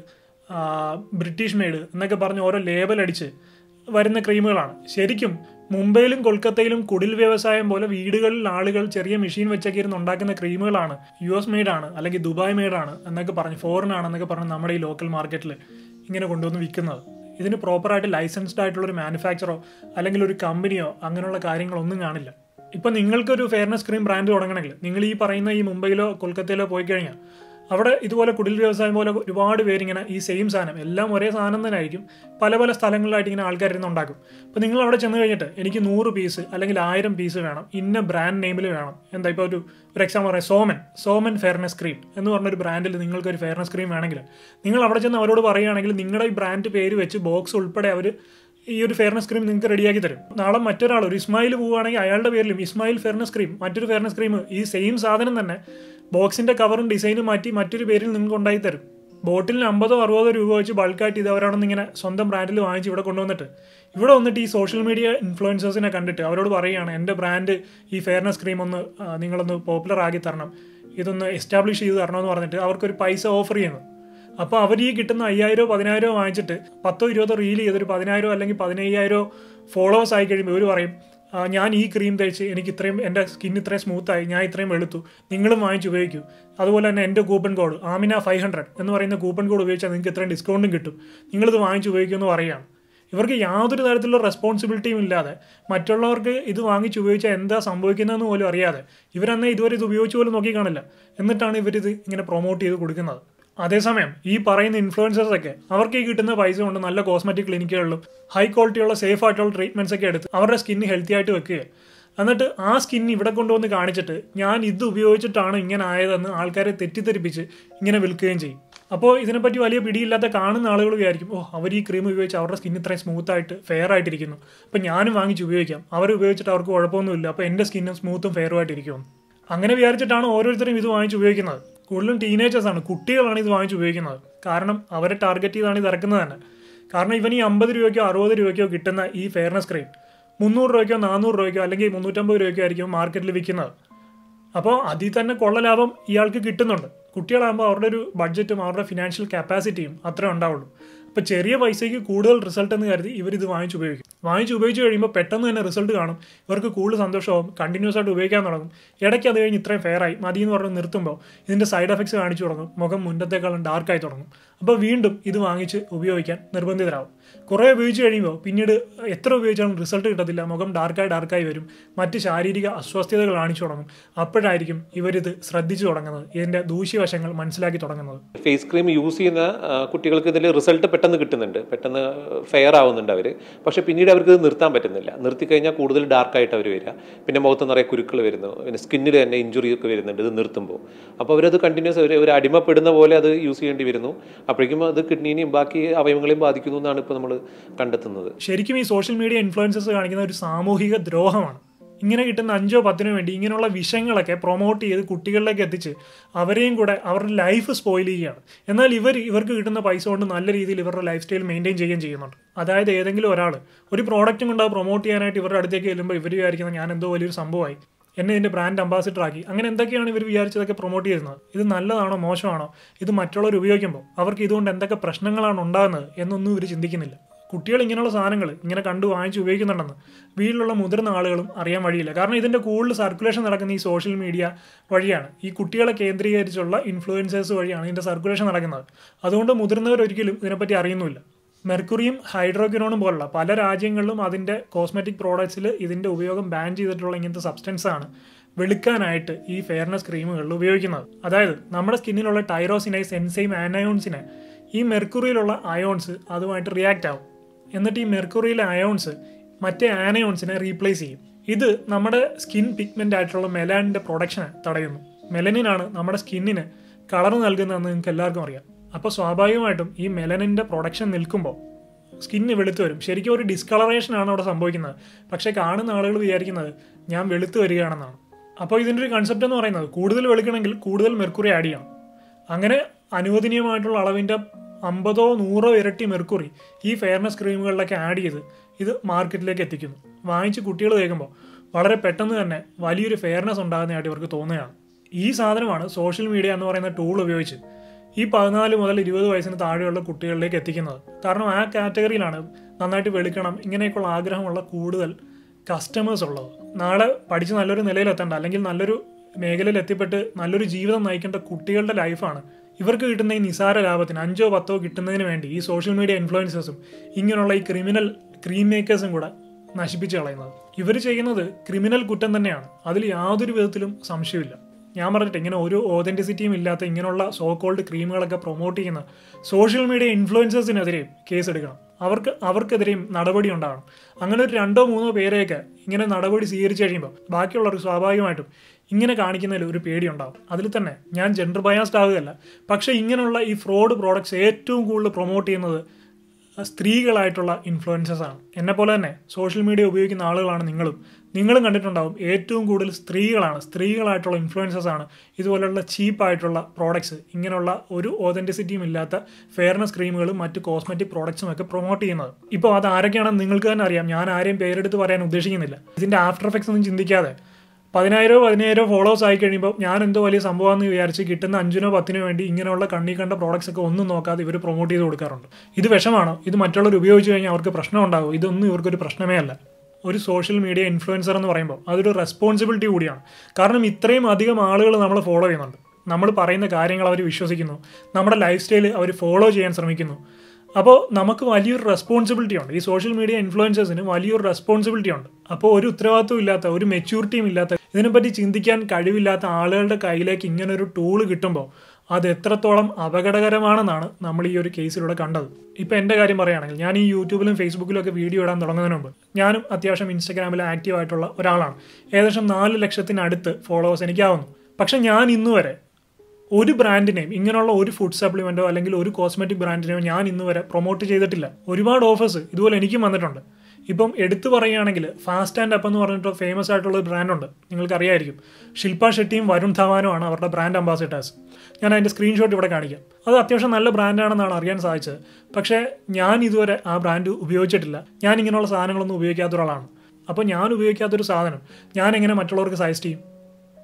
British made എന്നൊക്കെ പറഞ്ഞ് ഓരോ ലേബൽ അടിച്ച് വരുന്ന ക്രീമുകളാണ് ശരിക്കും മുംബൈയിലും കൊൽക്കത്തയിലും കുടിൽ വ്യവസായം പോലെ വീടുകളിൽ ആളുകൾ ചെറിയ മെഷീൻ വെച്ചൊക്കെ ഇരുന്ന് ഉണ്ടാക്കുന്ന ക്രീമുകളാണ് യു എസ് മെയ്ഡാണ് അല്ലെങ്കിൽ ദുബായ് മെയ്ഡാണ് എന്നൊക്കെ പറഞ്ഞ് ഫോറിൻ ആണെന്നൊക്കെ പറഞ്ഞ് നമ്മുടെ ഈ ലോക്കൽ മാർക്കറ്റിൽ ഇങ്ങനെ കൊണ്ടുവന്ന് വിൽക്കുന്നത് ഇതിന് പ്രോപ്പറായിട്ട് ലൈസൻസ്ഡ് ആയിട്ടുള്ള ഒരു മാനുഫാക്ചറോ അല്ലെങ്കിൽ ഒരു കമ്പനിയോ അങ്ങനെയുള്ള കാര്യങ്ങളൊന്നും കാണില്ല ഇപ്പം നിങ്ങൾക്കൊരു ഫെയർനെസ് ക്രീം ബ്രാൻഡ് തുടങ്ങണമെങ്കിൽ നിങ്ങൾ ഈ പറയുന്ന ഈ മുംബൈയിലോ കൊൽക്കത്തയിലോ പോയി കഴിഞ്ഞാൽ അവിടെ ഇതുപോലെ കുടിൽ വ്യവസായം പോലെ ഒരുപാട് പേരിങ്ങനെ ഈ സെയിം സാധനം എല്ലാം ഒരേ സാധനം തന്നെ ആയിരിക്കും പല പല സ്ഥലങ്ങളിലായിട്ട് ഇങ്ങനെ ആൾക്കാർ ഇരുന്ന് ഉണ്ടാക്കും അപ്പോൾ നിങ്ങൾ അവിടെ ചെന്ന് കഴിഞ്ഞിട്ട് എനിക്ക് നൂറ് പീസ് അല്ലെങ്കിൽ ആയിരം പീസ് വേണം ഇന്ന ബ്രാൻഡ് നെയിമിൽ വേണം എന്താ ഇപ്പോൾ ഒരു ഒരു എക്സാമ്പിൾ പറയാം സോമൻ സോമൻ ഫെയർനെസ് ക്രീം എന്ന് പറഞ്ഞൊരു ബ്രാൻഡിൽ നിങ്ങൾക്ക് ഒരു ഫെയർനെസ് ക്രീം വേണമെങ്കിൽ നിങ്ങൾ അവിടെ ചെന്ന് അവരോട് പറയുകയാണെങ്കിൽ നിങ്ങളുടെ ഈ ബ്രാൻഡ് പേര് വെച്ച് ബോക്സ് ഉൾപ്പെടെ അവർ ഈ ഒരു ഫെയർനെസ് ക്രീം നിങ്ങൾക്ക് റെഡിയാക്കി തരും നാളെ മറ്റൊരാൾ ഒരു ഇസ്മായിൽ പോവുകയാണെങ്കിൽ അയാളുടെ പേരിലും ഇസ്മായിൽ ഫെയർനെസ് ക്രീം മറ്റൊരു ഫെയർനെസ് ക്രീം ഈ സെയിം സാധനം തന്നെ ബോക്സിന്റെ കവറും ഡിസൈനും മാറ്റി മറ്റൊരു പേരിൽ നിങ്ങൾക്ക് ഉണ്ടായി തരും ബോട്ടിലിന് അമ്പതോ അറുപതോ രൂപ വെച്ച് ബൾക്കായിട്ട് ഇത് അവരാണെന്ന് ഇങ്ങനെ സ്വന്തം ബ്രാൻഡിൽ വാങ്ങിച്ച് ഇവിടെ കൊണ്ടുവന്നിട്ട് ഇവിടെ വന്നിട്ട് ഈ സോഷ്യൽ മീഡിയ ഇൻഫ്ലുവൻസേഴ്സിനെ കണ്ടിട്ട് അവരോട് പറയുകയാണ് എൻ്റെ ബ്രാൻഡ് ഈ ഫെയർനെസ് ക്രീം ഒന്ന് ആ, നിങ്ങളൊന്ന് പോപ്പുലർ ആക്കി തരണം ഇതൊന്ന് എസ്റ്റാബ്ലിഷ് ചെയ്ത് തരണമെന്ന് പറഞ്ഞിട്ട് അവർക്കൊരു പൈസ ഓഫർ ചെയ്യുന്നു അപ്പോൾ അവർ ഈ കിട്ടുന്ന അയ്യായിരോ പതിനായിരോ വാങ്ങിച്ചിട്ട് പത്തോ ഇരുപതോ റീൽ ചെയ്തൊരു പതിനായിരോ അല്ലെങ്കിൽ പതിനയ്യായിരോ ഫോളോവേഴ്സ് ആയി കഴിയുമ്പോൾ ഇവർ പറയും "ആ, ഞാൻ ഈ ക്രീം തേച്ച് എനിക്ക് ഇത്രയും എൻ്റെ സ്കിൻ ഇത്രയും സ്മൂത്തായി ഞാൻ ഇത്രയും വെളുത്തു നിങ്ങളും വാങ്ങിച്ച് ഉപയോഗിക്കൂ അതുപോലെ തന്നെ എൻ്റെ coupon code Amina five hundred എന്ന് പറയുന്ന കൂപ്പൺ കോഡ് ഉപയോഗിച്ചാൽ നിങ്ങൾക്ക് ഇത്രയും ഡിസ്കൗണ്ടും കിട്ടും നിങ്ങളിത് വാങ്ങിച്ച് ഉപയോഗിക്കുമെന്ന് പറയുകയാണ് ഇവർക്ക് യാതൊരു തരത്തിലുള്ള റെസ്പോൺസിബിലിറ്റിയും ഇല്ലാതെ മറ്റുള്ളവർക്ക് ഇത് വാങ്ങിച്ച് ഉപയോഗിച്ചാൽ എന്താ സംഭവിക്കുന്നതെന്ന് പോലും അറിയാതെ ഇവരന്നേ ഇതുവരെ ഇത് ഉപയോഗിച്ച് പോലും നോക്കി കാണില്ല എന്നിട്ടാണ് ഇവരിത് ഇങ്ങനെ പ്രൊമോട്ട് ചെയ്ത് കൊടുക്കുന്നത് അതേസമയം ഈ പറയുന്ന ഇൻഫ്ലുവൻസേഴ്സ് ഒക്കെ അവർക്ക് ഈ കിട്ടുന്ന പൈസ കൊണ്ട് നല്ല കോസ്മെറ്റിക് ക്ലിനിക്കുകളിലും ഹൈ ക്വാളിറ്റിയുള്ള സേഫ് ആയിട്ടുള്ള ട്രീറ്റ്മെന്റ്സ് ഒക്കെ എടുത്ത് അവരുടെ സ്കിന്ന് ഹെൽത്തി ആയിട്ട് വെക്കുക എന്നിട്ട് ആ സ്കിൻ ഇവിടെ കൊണ്ടുവന്ന് കാണിച്ചിട്ട് ഞാൻ ഇത് ഉപയോഗിച്ചിട്ടാണ് ഇങ്ങനെ ആയതെന്ന് ആൾക്കാരെ തെറ്റിദ്ധരിപ്പിച്ച് ഇങ്ങനെ വിൽക്കുകയും ചെയ്യും അപ്പോൾ ഇതിനെപ്പറ്റി വലിയ പിടിയില്ലാത്ത കാണുന്ന ആളുകൾ വിചാരിക്കും ഓ അവർ ഈ ക്രീം ഉപയോഗിച്ച് അവരുടെ സ്കിൻ ഇത്രയും സ്മൂത്ത് ആയിട്ട് ഫെയർ ആയിട്ടിരിക്കുന്നു അപ്പം ഞാനും വാങ്ങിച്ച് ഉപയോഗിക്കാം അവർ ഉപയോഗിച്ചിട്ട് അവർക്ക് കുഴപ്പമൊന്നുമില്ല അപ്പോൾ എൻ്റെ സ്കിന്നും സ്മൂത്തും ഫെയറും ആയിട്ടിരിക്കുമെന്ന് അങ്ങനെ വിചാരിച്ചിട്ടാണ് ഓരോരുത്തരും ഇത് വാങ്ങിച്ച് ഉപയോഗിക്കുന്നത് കൂടുതലും ടീനേജേഴ്സ് ആണ് കുട്ടികളാണ് ഇത് വാങ്ങിച്ച് ഉപയോഗിക്കുന്നത് കാരണം അവരെ ടാർഗറ്റ് ചെയ്താണ് ഇത് ഇറക്കുന്നത് തന്നെ കാരണം ഇവൻ ഈ അമ്പത് രൂപയ്ക്കോ അറുപത് രൂപയ്ക്കോ കിട്ടുന്ന ഈ ഫെയർനെസ് ക്രീം മുന്നൂറ് രൂപയ്ക്കോ നാനൂറ് രൂപയ്ക്കോ അല്ലെങ്കിൽ മുന്നൂറ്റമ്പത് രൂപയ്ക്കോ ആയിരിക്കും മാർക്കറ്റിൽ വിൽക്കുന്നത് അപ്പോൾ അതിൽ തന്നെ കൊള്ള ലാഭം ഇയാൾക്ക് കിട്ടുന്നുണ്ട് കുട്ടികളാകുമ്പോൾ അവരുടെ ഒരു ബഡ്ജറ്റും അവരുടെ ഫിനാൻഷ്യൽ കപ്പാസിറ്റിയും അത്രേ ഉണ്ടാവുള്ളൂ അപ്പോൾ ചെറിയ പൈസയ്ക്ക് കൂടുതൽ റിസൾട്ട് എന്ന് കരുതി ഇവരിത് വാങ്ങിച്ച് ഉപയോഗിക്കും വാങ്ങിച്ച് ഉപയോഗിച്ച് കഴിയുമ്പോൾ പെട്ടെന്ന് തന്നെ റിസൾട്ട് കാണും ഇവർക്ക് കൂടുതൽ സന്തോഷമാവും കണ്ടിന്യൂസ് ആയിട്ട് ഉപയോഗിക്കാൻ തുടങ്ങും ഇടയ്ക്ക് അത് കഴിഞ്ഞ് ഇത്രയും ഫെയർ ആയി മതി എന്ന് പറഞ്ഞ് നിർത്തുമ്പോൾ ഇതിൻ്റെ സൈഡ് എഫക്ട്സ് കാണിച്ചു തുടങ്ങും മുഖം മുന്നത്തേക്കാളും ഡാർക്കായി തുടങ്ങും അപ്പോൾ വീണ്ടും ഇത് വാങ്ങിച്ച് ഉപയോഗിക്കാൻ നിർബന്ധിതരാകും കുറേ ഉപയോഗിച്ച് കഴിയുമ്പോൾ പിന്നീട് എത്ര ഉപയോഗിച്ചാലും റിസൾട്ട് കിട്ടത്തില്ല മുഖം ഡാർക്കായി ഡാർക്കായി വരും മറ്റ് ശാരീരിക അസ്വസ്ഥതകൾ കാണിച്ചു തുടങ്ങും അപ്പോഴായിരിക്കും ഇവരിത് ശ്രദ്ധിച്ചു തുടങ്ങുന്നത് ഇതിൻ്റെ ദൂഷ്യവശങ്ങൾ മനസ്സിലാക്കി തുടങ്ങുന്നത് ഫേസ് ക്രീം യൂസ് ചെയ്യുന്ന ആ, കുട്ടികൾക്ക് ഇതിൽ റിസൾട്ട് പെട്ടെന്ന് കിട്ടുന്നുണ്ട് പെട്ടെന്ന് ഫെയർ ആവുന്നുണ്ട് അവർ പക്ഷെ പിന്നീട് അവർക്ക് ഇത് നിർത്താൻ പറ്റുന്നില്ല നിർത്തി കഴിഞ്ഞാൽ കൂടുതൽ ഡാർക്കായിട്ട് അവർ വരിക പിന്നെ മുഖത്ത് നിറയെ കുരുക്കൾ വരുന്നു പിന്നെ സ്കിന്നിൽ തന്നെ ഇഞ്ചുറി ഒക്കെ വരുന്നുണ്ട് ഇത് നിർത്തുമ്പോൾ അപ്പോൾ അവരത് കണ്ടിന്യൂസ് അവർ ഒരു അടിമപ്പെടുന്ന പോലെ അത് യൂസ് ചെയ്യേണ്ടി വരുന്നു അപ്പോഴേക്കും അത് കിഡ്നീനെയും ബാക്കി അവയവങ്ങളെയും ബാധിക്കുന്നു എന്നാണ് ഇപ്പോൾ നമ്മൾ കണ്ടെത്തുന്നത് ശരിക്കും ഈ സോഷ്യൽ മീഡിയ ഇൻഫ്ലുവൻസസ് കാണിക്കുന്ന ഒരു സാമൂഹിക ദ്രോഹമാണ് ഇങ്ങനെ കിട്ടുന്ന അഞ്ചോ പത്തിനോ വേണ്ടി ഇങ്ങനെയുള്ള വിഷയങ്ങളൊക്കെ പ്രൊമോട്ട് ചെയ്ത് കുട്ടികളിലേക്ക് എത്തിച്ച് അവരെയും കൂടെ അവരുടെ ലൈഫ് സ്പോയിൽ ചെയ്യുകയാണ് എന്നാൽ ഇവർ ഇവർക്ക് കിട്ടുന്ന പൈസ കൊണ്ട് നല്ല രീതിയിൽ ഇവരുടെ ലൈഫ് സ്റ്റൈൽ മെയിൻറ്റെയിൻ ചെയ്യുകയും ചെയ്യുന്നുണ്ട് അതായത് ഏതെങ്കിലും ഒരാൾ ഒരു പ്രോഡക്റ്റും കൊണ്ട് അത് പ്രൊമോട്ട് ചെയ്യാനായിട്ട് ഇവരുടെ അടുത്തേക്ക് ചെല്ലുമ്പോൾ ഇവർ വിചാരിക്കുന്നത് ഞാൻ എന്തോ വലിയൊരു സംഭവമായി എന്നെ ഇതിൻ്റെ ബ്രാൻഡ് അംബാസിഡർ ആക്കി അങ്ങനെ എന്തൊക്കെയാണ് ഇവർ വിചാരിച്ചതൊക്കെ പ്രൊമോട്ട് ചെയ്യുന്നത് ഇത് നല്ലതാണോ മോശമാണോ ഇത് മറ്റുള്ളവർ ഉപയോഗിക്കുമ്പോൾ അവർക്ക് ഇതുകൊണ്ട് എന്തൊക്കെ പ്രശ്നങ്ങളാണ് ഉണ്ടാകുന്നത് എന്നൊന്നും ഇവർ ചിന്തിക്കുന്നില്ല കുട്ടികൾ ഇങ്ങനെയുള്ള സാധനങ്ങൾ ഇങ്ങനെ കണ്ടു വാങ്ങിച്ച് ഉപയോഗിക്കുന്നുണ്ടെന്ന് വീട്ടിലുള്ള മുതിർന്ന ആളുകളും അറിയാൻ വഴിയില്ല കാരണം ഇതിൻ്റെ കൂടുതൽ സർക്കുലേഷൻ നടക്കുന്ന ഈ സോഷ്യൽ മീഡിയ വഴിയാണ് ഈ കുട്ടികളെ കേന്ദ്രീകരിച്ചുള്ള ഇൻഫ്ലുവൻസേഴ്സ് വഴിയാണ് ഇതിൻ്റെ സർക്കുലേഷൻ നടക്കുന്നത് അതുകൊണ്ട് മുതിർന്നവർ ഒരിക്കലും ഇതിനെപ്പറ്റി അറിയുന്നുമില്ല മെർക്കുറിയും ഹൈഡ്രോക്വിനോണും പോലുള്ള പല രാജ്യങ്ങളിലും അതിൻ്റെ കോസ്മെറ്റിക് പ്രോഡക്ട്സിൽ ഇതിൻ്റെ ഉപയോഗം ബാൻ ചെയ്തിട്ടുള്ള ഇങ്ങനത്തെ സബ്സ്റ്റൻസ് ആണ് വെളുക്കാനായിട്ട് ഈ ഫെയർനെസ് ക്രീമുകളിൽ ഉപയോഗിക്കുന്നത് അതായത് നമ്മുടെ സ്കിന്നിലുള്ള ടൈറോസിനൈസ് എൻസൈം ആനയോൺസിനെ ഈ മെർക്കുറിയിലുള്ള അയോൺസ് അതുമായിട്ട് റിയാക്ട് ആവും എന്നിട്ട് ഈ മെർക്കുറിയിലെ അയോൺസ് മറ്റേ ആനയോൺസിനെ റീപ്ലേസ് ചെയ്യും ഇത് നമ്മുടെ സ്കിൻ പിഗ്മെൻ്റ് ആയിട്ടുള്ള മെലാനിൻ്റെ പ്രൊഡക്ഷനെ തടയുന്നു മെലനിനാണ് നമ്മുടെ സ്കിന്നിന് കളർ നൽകുന്നതെന്ന് നിങ്ങൾക്ക് എല്ലാവർക്കും അറിയാം അപ്പോൾ സ്വാഭാവികമായിട്ടും ഈ മെലനിൻ്റെ പ്രൊഡക്ഷൻ നിൽക്കുമ്പോൾ സ്കിന്ന് വെളുത്ത് വരും ശരിക്കും ഒരു ഡിസ്കളറേഷൻ ആണ് അവിടെ സംഭവിക്കുന്നത് പക്ഷേ കാണുന്ന ആളുകൾ വിചാരിക്കുന്നത് ഞാൻ വെളുത്ത് വരികയാണെന്നാണ് അപ്പോൾ ഇതിൻ്റെ ഒരു കൺസെപ്റ്റ് എന്ന് പറയുന്നത് കൂടുതൽ വെളുക്കണമെങ്കിൽ കൂടുതൽ മെർക്കുറി ആഡ് ചെയ്യണം അങ്ങനെ അനുവദനീയമായിട്ടുള്ള അളവിൻ്റെ അമ്പതോ നൂറോ ഇരട്ടി മെർക്കുറി ഈ ഫെയർനെസ് ക്രീമുകളിലൊക്കെ ആഡ് ചെയ്ത് ഇത് മാർക്കറ്റിലേക്ക് എത്തിക്കുന്നു വാങ്ങിച്ച് കുട്ടികൾ കേൾക്കുമ്പോൾ വളരെ പെട്ടെന്ന് തന്നെ വലിയൊരു ഫെയർനെസ് ഉണ്ടാകുന്നതായിട്ട് ഇവർക്ക് തോന്നുകയാണ് ഈ സാധനമാണ് സോഷ്യൽ മീഡിയ എന്ന് പറയുന്ന ടൂൾ ഉപയോഗിച്ച് ഈ പതിനാല് മുതൽ ഇരുപത് വയസ്സിന് താഴെയുള്ള കുട്ടികളിലേക്ക് എത്തിക്കുന്നത് കാരണം ആ കാറ്റഗറിയിലാണ് നന്നായിട്ട് വെളുക്കണം ഇങ്ങനെയൊക്കെയുള്ള ആഗ്രഹമുള്ള കൂടുതൽ കസ്റ്റമേഴ്സ് ഉള്ളത് നാളെ പഠിച്ച് നല്ലൊരു നിലയിലെത്തേണ്ട അല്ലെങ്കിൽ നല്ലൊരു മേഖലയിൽ എത്തിപ്പെട്ട് നല്ലൊരു ജീവിതം നയിക്കേണ്ട കുട്ടികളുടെ ലൈഫാണ് ഇവർക്ക് കിട്ടുന്ന ഈ നിസാര ലാഭത്തിന് അഞ്ചോ പത്തോ കിട്ടുന്നതിന് വേണ്ടി ഈ സോഷ്യൽ മീഡിയ ഇൻഫ്ലുവൻസേഴ്സും ഇങ്ങനെയുള്ള ഈ ക്രിമിനൽ ക്രീം മേക്കേഴ്സും കൂടെ നശിപ്പിച്ച് കളയുന്നത് ഇവർ ചെയ്യുന്നത് ക്രിമിനൽ കുറ്റം തന്നെയാണ് അതിൽ യാതൊരു വിധത്തിലും സംശയമില്ല ഞാൻ പറഞ്ഞിട്ട് ഇങ്ങനെ ഒരു ഓതൻറ്റിസിറ്റിയും ഇല്ലാത്ത ഇങ്ങനെയുള്ള സോ കോൾഡ് ക്രീമുകളൊക്കെ പ്രൊമോട്ട് ചെയ്യുന്ന സോഷ്യൽ മീഡിയ ഇൻഫ്ലുവൻസേഴ്സിനെതിരെയും കേസ് എടുക്കണം അവർക്ക് അവർക്കെതിരെയും നടപടി ഉണ്ടാകണം അങ്ങനെ ഒരു രണ്ടോ മൂന്നോ പേരെയൊക്കെ ഇങ്ങനെ നടപടി സ്വീകരിച്ചു കഴിയുമ്പോൾ ബാക്കിയുള്ളവർക്ക് സ്വാഭാവികമായിട്ടും ഇങ്ങനെ കാണിക്കുന്നതിൽ ഒരു പേടിയുണ്ടാവും അതിൽ തന്നെ ഞാൻ ജെൻഡർ ബയാസ്ഡ് ആവുകയല്ല പക്ഷേ ഇങ്ങനെയുള്ള ഈ ഫ്രോഡ് പ്രോഡക്ട്സ് ഏറ്റവും കൂടുതൽ പ്രൊമോട്ട് ചെയ്യുന്നത് സ്ത്രീകളായിട്ടുള്ള ഇൻഫ്ലുവൻസേഴ്സ് ആണ് എന്നെ പോലെ തന്നെ സോഷ്യൽ മീഡിയ ഉപയോഗിക്കുന്ന ആളുകളാണ് നിങ്ങളും നിങ്ങളും കണ്ടിട്ടുണ്ടാവും ഏറ്റവും കൂടുതൽ സ്ത്രീകളാണ് സ്ത്രീകളായിട്ടുള്ള ഇൻഫ്ലുവൻസേഴ്സ് ആണ് ഇതുപോലെയുള്ള ചീപ്പായിട്ടുള്ള പ്രോഡക്ട്സ് ഇങ്ങനെയുള്ള ഒരു ഓതൻറ്റിസിറ്റിയും ഇല്ലാത്ത ഫെയർനെസ് ക്രീമുകളും മറ്റ് കോസ്മെറ്റിക് പ്രോഡക്ട്സും ഒക്കെ പ്രൊമോട്ട് ചെയ്യുന്നത് ഇപ്പോൾ അത് ആരൊക്കെയാണെന്ന് നിങ്ങൾക്ക് തന്നെ അറിയാം ഞാൻ ആരെയും പേരെടുത്ത് പറയാൻ ഉദ്ദേശിക്കുന്നില്ല ഇതിൻ്റെ ആഫ്റ്റർ എഫക്ട്സ് ഒന്നും ചിന്തിക്കാതെ പതിനായിരോ പതിനായിരോ ഫോളോവേഴ്സ് ആയി കഴിയുമ്പോൾ ഞാൻ എന്തോ വലിയ സംഭവമാണെന്ന് വിചാരിച്ച് കിട്ടുന്ന അഞ്ചിനോ പത്തിനോ വേണ്ടി ഇങ്ങനെയുള്ള കണ്ണി കണ്ട പ്രോഡക്ട്സ് ഒക്കെ ഒന്നും നോക്കാതെ ഇവർ പ്രൊമോട്ട് ചെയ്ത് കൊടുക്കാറുണ്ട് ഇത് വിഷമാണോ ഇത് മറ്റുള്ളവർ ഉപയോഗിച്ച് കഴിഞ്ഞാൽ അവർക്ക് പ്രശ്നം ഉണ്ടാകും ഇതൊന്നും ഇവർക്കൊരു പ്രശ്നമേ അല്ല ഒരു സോഷ്യൽ മീഡിയ ഇൻഫ്ലുവൻസർ എന്ന് പറയുമ്പോൾ അതൊരു റെസ്പോൺസിബിലിറ്റി കൂടിയാണ് കാരണം ഇത്രയും അധികം ആളുകൾ നമ്മൾ ഫോളോ ചെയ്യുന്നുണ്ട് നമ്മൾ പറയുന്ന കാര്യങ്ങൾ അവർ വിശ്വസിക്കുന്നു നമ്മുടെ ലൈഫ് സ്റ്റൈൽ അവർ ഫോളോ ചെയ്യാൻ ശ്രമിക്കുന്നു അപ്പോൾ നമുക്ക് വലിയൊരു റെസ്പോൺസിബിലിറ്റി ഉണ്ട് ഈ സോഷ്യൽ മീഡിയ ഇൻഫ്ലുവൻസേഴ്സിന് വലിയൊരു റെസ്പോൺസിബിലിറ്റി ഉണ്ട് അപ്പോൾ ഒരു ഉത്തരവാദിത്വം ഇല്ലാത്ത ഒരു മെച്യൂരിറ്റിയും ഇല്ലാത്ത ഇതിനെപ്പറ്റി ചിന്തിക്കാൻ കഴിവില്ലാത്ത ആളുകളുടെ കയ്യിലേക്ക് ഇങ്ങനൊരു ടൂള് കിട്ടുമ്പോൾ അത് എത്രത്തോളം അപകടകരമാണെന്നാണ് നമ്മൾ ഈ ഒരു കേസിലൂടെ കണ്ടത് ഇപ്പം എൻ്റെ കാര്യം പറയുകയാണെങ്കിൽ ഞാൻ ഈ യൂട്യൂബിലും ഫേസ്ബുക്കിലും ഒക്കെ വീഡിയോ ഇടാൻ തുടങ്ങുന്നതിന് മുമ്പ് ഞാനും അത്യാവശ്യം ഇൻസ്റ്റാഗ്രാമിൽ ആക്റ്റീവ് ആയിട്ടുള്ള ഒരാളാണ് ഏകദേശം നാല് ലക്ഷത്തിനടുത്ത് ഫോളോവേഴ്സ് എനിക്കാവുന്നു പക്ഷെ ഞാൻ ഇന്നുവരെ ഒരു ബ്രാൻഡിനെയും ഇങ്ങനെയുള്ള ഒരു ഫുഡ് സപ്ലിമെന്റോ അല്ലെങ്കിൽ ഒരു കോസ്മെറ്റിക് ബ്രാൻഡിനെയോ ഞാൻ ഇന്ന് വരെ പ്രൊമോട്ട് ചെയ്തിട്ടില്ല ഒരുപാട് ഓഫേഴ്സ് ഇതുപോലെ എനിക്കും വന്നിട്ടുണ്ട് ഇപ്പം എടുത്തു പറയുകയാണെങ്കിൽ ഫാസ്റ്റ് ആൻഡ് അപ്പ് എന്ന് പറഞ്ഞിട്ട് ഫേമസ് ആയിട്ടുള്ള ഒരു ബ്രാൻഡുണ്ട് നിങ്ങൾക്ക് അറിയായിരിക്കും ശില്പ ഷെട്ടിയും വരുൺ ധവാനുമാണ് അവരുടെ ബ്രാൻഡ് അംബാസിഡേഴ്സ് ഞാൻ അതിൻ്റെ സ്ക്രീൻഷോട്ട് ഇവിടെ കാണിക്കാം അത് അത്യാവശ്യം നല്ല ബ്രാൻഡാണെന്നാണ് അറിയാൻ സാധിച്ചത് പക്ഷേ ഞാൻ ഇതുവരെ ആ ബ്രാൻഡ് ഉപയോഗിച്ചിട്ടില്ല ഞാൻ ഇങ്ങനെയുള്ള സാധനങ്ങളൊന്നും ഉപയോഗിക്കാത്ത ഒരാളാണ് അപ്പോൾ ഞാൻ ഉപയോഗിക്കാത്തൊരു സാധനം ഞാൻ എങ്ങനെ മറ്റുള്ളവർക്ക് സജസ്റ്റ് ചെയ്യും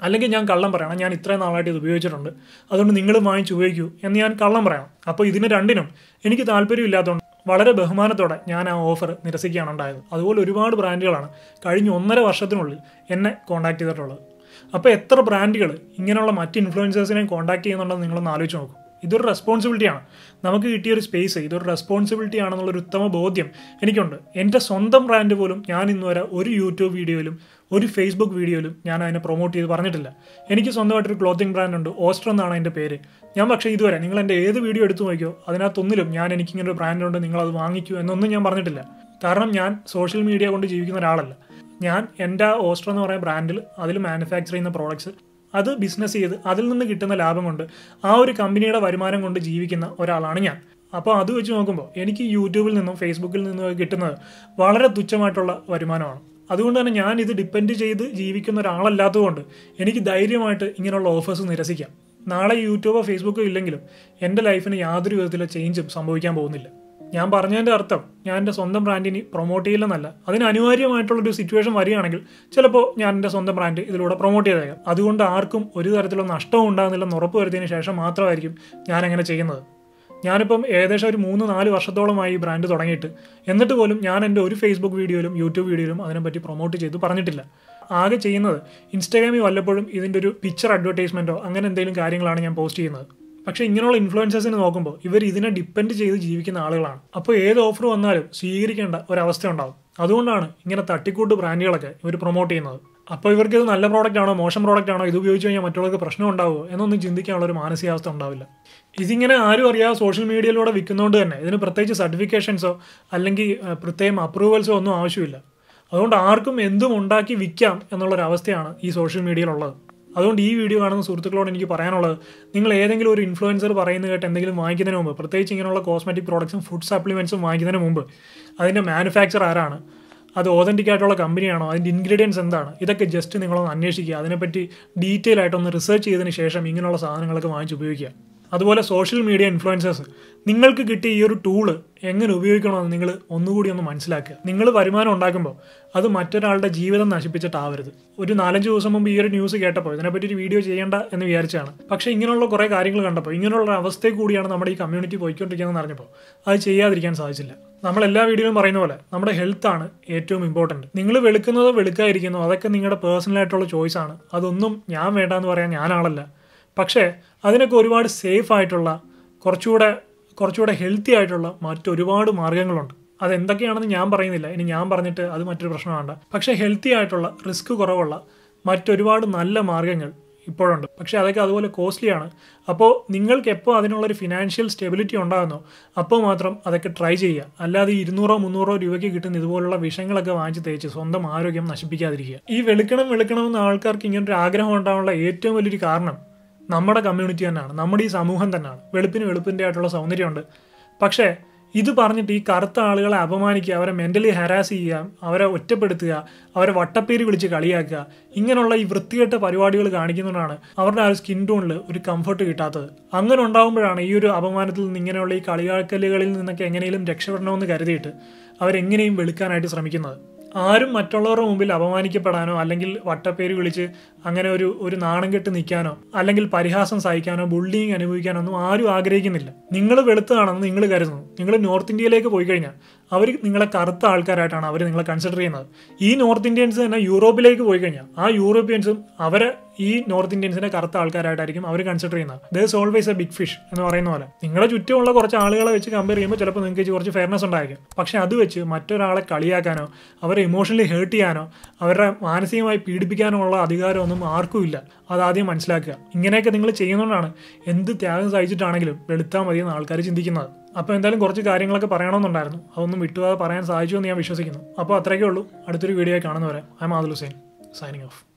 അല്ലെങ്കിൽ ഞാൻ കള്ളം പറയണം ഞാൻ ഇത്രയും നാളായിട്ട് ഇത് ഉപയോഗിച്ചിട്ടുണ്ട് അതുകൊണ്ട് നിങ്ങളും വാങ്ങിച്ച് ഉപയോഗിക്കൂ എന്ന് ഞാൻ കള്ളം പറയണം അപ്പോൾ ഇതിന് രണ്ടിനും എനിക്ക് താല്പര്യമില്ലാത്തതുകൊണ്ട് വളരെ ബഹുമാനത്തോടെ ഞാൻ ആ ഓഫർ നിരസിക്കുകയാണ് ഉണ്ടായത് അതുപോലെ ഒരുപാട് ബ്രാൻഡുകളാണ് കഴിഞ്ഞ ഒന്നര വർഷത്തിനുള്ളിൽ എന്നെ കോൺടാക്ട് ചെയ്തിട്ടുള്ളത് അപ്പോൾ എത്ര ബ്രാൻഡുകൾ ഇങ്ങനെയുള്ള മറ്റ് ഇൻഫ്ലുവൻസേഴ്സിനെയും കോൺടാക്ട് ചെയ്യുന്നുണ്ടെന്ന് നിങ്ങളൊന്ന് ആലോചിച്ച് നോക്കും ഇതൊരു റെസ്പോൺസിബിലിറ്റിയാണ് നമുക്ക് കിട്ടിയ ഒരു സ്പേസ് ഇതൊരു റെസ്പോൺസിബിലിറ്റി ആണെന്നുള്ളൊരു ഉത്തമ ബോധ്യം എനിക്കുണ്ട് എൻ്റെ സ്വന്തം ബ്രാൻഡ് പോലും ഞാൻ ഇന്ന് വരെ ഒരു യൂട്യൂബ് വീഡിയോയിലും ഒരു ഫേസ്ബുക്ക് വീഡിയോയിലും ഞാൻ അതിനെ പ്രൊമോട്ട് ചെയ്ത് പറഞ്ഞിട്ടില്ല എനിക്ക് സ്വന്തമായിട്ടൊരു ക്ലോത്തിങ് ബ്രാൻഡ് ഉണ്ട് ഓസ്റ്റർ എന്നാണ് എൻ്റെ പേര് ഞാൻ പക്ഷേ ഇതുവരെ നിങ്ങൾ എൻ്റെ ഏത് വീഡിയോ എടുത്തു നോക്കിയോ അതിനകത്തൊന്നിലും ഞാൻ എനിക്കിങ്ങനെ ഒരു ബ്രാൻഡ് ഉണ്ട് നിങ്ങളത് വാങ്ങിക്കൂ എന്നൊന്നും ഞാൻ പറഞ്ഞിട്ടില്ല കാരണം ഞാൻ സോഷ്യൽ മീഡിയ കൊണ്ട് ജീവിക്കുന്ന ഒരാളല്ല ഞാൻ എൻ്റെ ഓസ്റ്റർ എന്ന് പറയുന്ന ബ്രാൻഡിൽ അതിൽ മാനുഫാക്ചർ ചെയ്യുന്ന പ്രോഡക്ട്സ് അത് ബിസിനസ് ചെയ്ത് അതിൽ നിന്ന് കിട്ടുന്ന ലാഭം കൊണ്ട് ആ ഒരു കമ്പനിയുടെ വരുമാനം കൊണ്ട് ജീവിക്കുന്ന ഒരാളാണ് ഞാൻ അപ്പോൾ അത് വെച്ച് നോക്കുമ്പോൾ എനിക്ക് യൂട്യൂബിൽ നിന്നും ഫേസ്ബുക്കിൽ നിന്നും കിട്ടുന്നത് വളരെ തുച്ഛമായിട്ടുള്ള വരുമാനമാണ് അതുകൊണ്ട് തന്നെ ഞാൻ ഇത് ഡിപ്പെൻഡ് ചെയ്ത് ജീവിക്കുന്ന ഒരാളല്ലാത്തതുകൊണ്ട് എനിക്ക് ധൈര്യമായിട്ട് ഇങ്ങനെയുള്ള ഓഫേഴ്സ് നിരസിക്കാം നാളെ യൂട്യൂബോ ഫേസ്ബുക്കോ ഇല്ലെങ്കിലും എൻ്റെ ലൈഫിന് യാതൊരു വിധത്തിലുള്ള ചേഞ്ചും സംഭവിക്കാൻ പോകുന്നില്ല ഞാൻ പറഞ്ഞതിൻ്റെ അർത്ഥം ഞാൻ എൻ്റെ സ്വന്തം ബ്രാൻഡിന് പ്രൊമോട്ട് ചെയ്യില്ലെന്നല്ല അതിന് അനിവാര്യമായിട്ടുള്ളൊരു സിറ്റുവേഷൻ വരികയാണെങ്കിൽ ചിലപ്പോൾ ഞാൻ എൻ്റെ സ്വന്തം ബ്രാൻഡ് ഇതിലൂടെ പ്രൊമോട്ട് ചെയ്തേക്കാം അതുകൊണ്ട് ആർക്കും ഒരു തരത്തിലുള്ള നഷ്ടവും ഉണ്ടാകുന്നില്ലെന്ന് ഉറപ്പ് വരുത്തിയതിന് ശേഷം മാത്രമായിരിക്കും ഞാൻ അങ്ങനെ ചെയ്യുന്നത് ഞാനിപ്പം ഏകദേശം ഒരു മൂന്ന് നാല് വർഷത്തോളമായി ഈ ബ്രാൻഡ് തുടങ്ങിയിട്ട് എന്നിട്ട് പോലും ഞാൻ എൻ്റെ ഒരു ഫേസ്ബുക്ക് വീഡിയോയിലും യൂട്യൂബ് വീഡിയോയിലും അതിനെപ്പറ്റി പ്രൊമോട്ട് ചെയ്ത് പറഞ്ഞിട്ടില്ല ആകെ ചെയ്യുന്നത് ഇൻസ്റ്റാഗ്രാമിൽ വല്ലപ്പോഴും ഇതിൻ്റെ ഒരു പിക്ചർ അഡ്വർടൈസ്മെൻറ്റോ അങ്ങനെ എന്തെങ്കിലും കാര്യങ്ങളാണ് ഞാൻ പോസ്റ്റ് ചെയ്യുന്നത് പക്ഷേ ഇങ്ങനെയുള്ള ഇൻഫ്ലുവൻസേഴ്സിനെ നോക്കുമ്പോൾ ഇവർ ഇതിനെ ഡിപ്പെൻഡ് ചെയ്ത് ജീവിക്കുന്ന ആളുകളാണ് അപ്പോൾ ഏത് ഓഫർ വന്നാലും സ്വീകരിക്കേണ്ട ഒരവസ്ഥ ഉണ്ടാവും അതുകൊണ്ടാണ് ഇങ്ങനെ തട്ടിക്കൂട്ട് ബ്രാൻഡുകളൊക്കെ ഇവർ പ്രൊമോട്ട് ചെയ്യുന്നത് അപ്പോൾ ഇവർക്ക് ഇത് നല്ല പ്രോഡക്റ്റ് ആണോ മോശം പ്രോഡക്റ്റ് ആണോ ഇത് ഉപയോഗിച്ച് കഴിഞ്ഞാൽ മറ്റുള്ളവർക്ക് പ്രശ്നം ഉണ്ടാവുമോ എന്നൊന്നും ചിന്തിക്കാനുള്ള ഒരു മാനസികാവസ്ഥ ഉണ്ടാവില്ല ഇതിങ്ങനെ ആരും അറിയാതെ സോഷ്യൽ മീഡിയയിലൂടെ വിൽക്കുന്നതുകൊണ്ട് തന്നെ ഇതിന് പ്രത്യേകിച്ച് സർട്ടിഫിക്കേഷൻസോ അല്ലെങ്കിൽ ഏഹ്, പ്രത്യേകം അപ്രൂവൽസോ ഒന്നും ആവശ്യമില്ല അതുകൊണ്ട് ആർക്കും എന്തും ഉണ്ടാക്കി വിൽക്കാം എന്നുള്ളൊരവസ്ഥയാണ് ഈ സോഷ്യൽ മീഡിയയിലുള്ളത് അതുകൊണ്ട് ഈ വീഡിയോ കാണുന്ന സുഹൃത്തുക്കളോട് എനിക്ക് പറയാനുള്ളത് നിങ്ങൾ ഏതെങ്കിലും ഒരു ഇൻഫ്ലുവൻസർ പറയുന്നത് കേട്ട് എന്തെങ്കിലും വാങ്ങിക്കുന്നതിന് മുമ്പ് പ്രത്യേകിച്ച് ഇങ്ങനെയുള്ള കോസ്മെറ്റിക് പ്രോഡക്ട്സും ഫുഡ് സപ്ലിമെൻറ്റ്സും വാങ്ങിക്കുന്നതിന് മുമ്പ് അതിൻ്റെ മാനുഫാക്ചർ ആരാണ് അത് ഓതൻറ്റിക് ആയിട്ടുള്ള കമ്പനിയാണോ അതിൻ്റെ ഇൻഗ്രീഡിയൻസ് എന്താണ് ഇതൊക്കെ ജസ്റ്റ് നിങ്ങളൊന്ന് അന്വേഷിക്കുക അതിനെപ്പറ്റി ഡീറ്റെയിൽ ആയിട്ടൊന്ന് റിസർച്ച് ചെയ്തതിന് ശേഷം ഇങ്ങനെയുള്ള സാധനങ്ങളൊക്കെ വാങ്ങിച്ച് ഉപയോഗിക്കുക അതുപോലെ സോഷ്യൽ മീഡിയ ഇൻഫ്ലുവൻസേഴ്സ് നിങ്ങൾക്ക് കിട്ടിയ ഈ ഒരു ടൂള് എങ്ങനെ ഉപയോഗിക്കണമെന്ന് നിങ്ങൾ ഒന്നുകൂടി ഒന്ന് മനസ്സിലാക്കുക നിങ്ങൾ വരുമാനം ഉണ്ടാക്കുമ്പോൾ അത് മറ്റൊരാളുടെ ജീവിതം നശിപ്പിച്ചിട്ടാവരുത് ഒരു നാലഞ്ച് ദിവസം മുമ്പ് ഈ ഒരു ന്യൂസ് കേട്ടപ്പോൾ ഇതിനെപ്പറ്റി ഒരു വീഡിയോ ചെയ്യേണ്ട എന്ന് വിചാരിച്ചാണ് പക്ഷേ ഇങ്ങനെയുള്ള കുറേ കാര്യങ്ങൾ കണ്ടപ്പോൾ ഇങ്ങനെയുള്ള ഒരു അവസ്ഥയിൽ കൂടിയാണ് നമ്മുടെ ഈ കമ്മ്യൂണിറ്റി പോയിക്കൊണ്ടിരിക്കുന്നതെന്ന് അറിഞ്ഞപ്പോൾ അത് ചെയ്യാതിരിക്കാൻ സാധിച്ചില്ല നമ്മൾ എല്ലാ വീഡിയോയിലും പറയുന്ന പോലെ നമ്മുടെ ഹെൽത്ത് ആണ് ഏറ്റവും ഇമ്പോർട്ടൻറ്റ് നിങ്ങൾ വെളുക്കുന്നതോ വെളുക്കാതിരിക്കുന്നതോ അതൊക്കെ നിങ്ങളുടെ പേഴ്സണൽ ആയിട്ടുള്ള ചോയ്സ് ആണ് അതൊന്നും ഞാൻ വേണ്ടാന്ന് പറയാൻ ഞാനാളല്ല പക്ഷേ അതിനൊക്കെ ഒരുപാട് സേഫ് ആയിട്ടുള്ള കുറച്ചുകൂടെ കുറച്ചുകൂടെ ഹെൽത്തി ആയിട്ടുള്ള മറ്റൊരുപാട് മാർഗ്ഗങ്ങളുണ്ട് അതെന്തൊക്കെയാണെന്ന് ഞാൻ പറയുന്നില്ല ഇനി ഞാൻ പറഞ്ഞിട്ട് അത് മറ്റൊരു പ്രശ്നമാണ് പക്ഷേ ഹെൽത്തി ആയിട്ടുള്ള റിസ്ക് കുറവുള്ള മറ്റൊരുപാട് നല്ല മാർഗ്ഗങ്ങൾ ഇപ്പോഴുണ്ട് പക്ഷേ അതൊക്കെ അതുപോലെ കോസ്റ്റ്ലിയാണ് അപ്പോൾ നിങ്ങൾക്ക് എപ്പോൾ അതിനുള്ളൊരു ഫിനാൻഷ്യൽ സ്റ്റെബിലിറ്റി ഉണ്ടാകുന്നോ അപ്പോൾ മാത്രം അതൊക്കെ ട്രൈ ചെയ്യുക അല്ലാതെ ഈ ഇരുന്നൂറോ മുന്നൂറോ രൂപയ്ക്ക് കിട്ടുന്ന ഇതുപോലുള്ള വിഷങ്ങളൊക്കെ വാങ്ങിച്ച് തേച്ച് സ്വന്തം ആരോഗ്യം നശിപ്പിക്കാതിരിക്കുക ഈ വെളുക്കണം വെളുക്കണം എന്ന ആൾക്കാർക്ക് ഇങ്ങനൊരു ആഗ്രഹം ഉണ്ടാകാനുള്ള ഏറ്റവും വലിയൊരു കാരണം നമ്മുടെ കമ്മ്യൂണിറ്റി തന്നെയാണ് നമ്മുടെ ഈ സമൂഹം തന്നെയാണ് വെളുപ്പിന് വെളുപ്പിൻ്റെ ആയിട്ടുള്ള സൗന്ദര്യമുണ്ട് പക്ഷേ ഇത് പറഞ്ഞിട്ട് ഈ കറുത്ത ആളുകളെ അപമാനിക്കുക അവരെ മെൻ്റലി ഹരാസ് ചെയ്യുക അവരെ ഒറ്റപ്പെടുത്തുക അവരെ വട്ടപ്പേര് വിളിച്ച് കളിയാക്കുക ഇങ്ങനെയുള്ള ഈ വൃത്തികെട്ട പരിപാടികൾ കാണിക്കുന്നതുകൊണ്ടാണ് അവരുടെ ആ ഒരു സ്കിൻ ടോണിൽ ഒരു കംഫർട്ട് കിട്ടാത്തത് അങ്ങനെ ഉണ്ടാകുമ്പോഴാണ് ഈ ഒരു അപമാനത്തിൽ നിന്ന് ഇങ്ങനെയുള്ള ഈ കളിയാക്കലുകളിൽ നിന്നൊക്കെ എങ്ങനെയും രക്ഷപ്പെടണമെന്ന് കരുതിയിട്ട് അവരെങ്ങനെയും വെളുക്കാനായിട്ട് ശ്രമിക്കുന്നത് ആരും മറ്റുള്ളവരുടെ മുമ്പിൽ അപമാനിക്കപ്പെടാനോ അല്ലെങ്കിൽ വട്ടപ്പേര് വിളിച്ച് അങ്ങനെ ഒരു ഒരു നാണം കെട്ട് നിൽക്കാനോ അല്ലെങ്കിൽ പരിഹാസം സഹിക്കാനോ ബുള്ളിങ് അനുഭവിക്കാനോ ഒന്നും ആരും ആഗ്രഹിക്കുന്നില്ല നിങ്ങൾ വെളുത്തതാണെന്ന് നിങ്ങൾ കരുതുന്നു നിങ്ങൾ നോർത്ത് ഇന്ത്യയിലേക്ക് പോയി കഴിഞ്ഞാൽ അവർ നിങ്ങളെ കറുത്ത ആൾക്കാരായിട്ടാണ് അവർ നിങ്ങളെ കൺസിഡർ ചെയ്യുന്നത് ഈ നോർത്ത് ഇന്ത്യൻസ് തന്നെ യൂറോപ്പിലേക്ക് പോയി കഴിഞ്ഞാൽ ആ യൂറോപ്യൻസും അവരെ ഈ നോർത്ത് ഇന്ത്യൻസിനെ കറുത്ത ആൾക്കാരായിട്ടായിരിക്കും അവർ കൺസിഡർ ചെയ്യുന്നത് there's always a big fish എന്ന് പറയുന്ന പോലെ നിങ്ങളുടെ ചുറ്റുമുള്ള കുറച്ച് ആളുകളെ വെച്ച് കമ്പയർ ചെയ്യുമ്പോൾ ചിലപ്പോൾ നിങ്ങൾക്ക് കുറച്ച് ഫെയർനെസ് ഉണ്ടായിരിക്കും പക്ഷെ അത് വെച്ച് മറ്റൊരാളെ കളിയാക്കാനോ അവരെ ഇമോഷണലി ഹേർട്ട് ചെയ്യാനോ അവരുടെ മാനസികമായി പീഡിപ്പിക്കാനോ ഉള്ള അധികാരമൊന്നും ആർക്കും ഇല്ല അതാദ്യം മനസ്സിലാക്കുക ഇങ്ങനെയൊക്കെ നിങ്ങൾ ചെയ്യുന്നതുകൊണ്ടാണ് എന്ത് ത്യാഗം സഹിച്ചിട്ടാണെങ്കിലും വെളുത്താൽ മതിയെന്ന് ആൾക്കാർ ചിന്തിക്കുന്നത് അപ്പോൾ എന്തായാലും കുറച്ച് കാര്യങ്ങളൊക്കെ പറയണമെന്നുണ്ടായിരുന്നു അതൊന്നും വിട്ടുപോകാതെ പറയാൻ സാധിച്ചു എന്ന് ഞാൻ വിശ്വസിക്കുന്നു അപ്പോൾ അത്രയൊക്കെ ഉള്ളൂ അടുത്തൊരു വീഡിയോ കാണുന്നവരെ I Madul Hussain signing of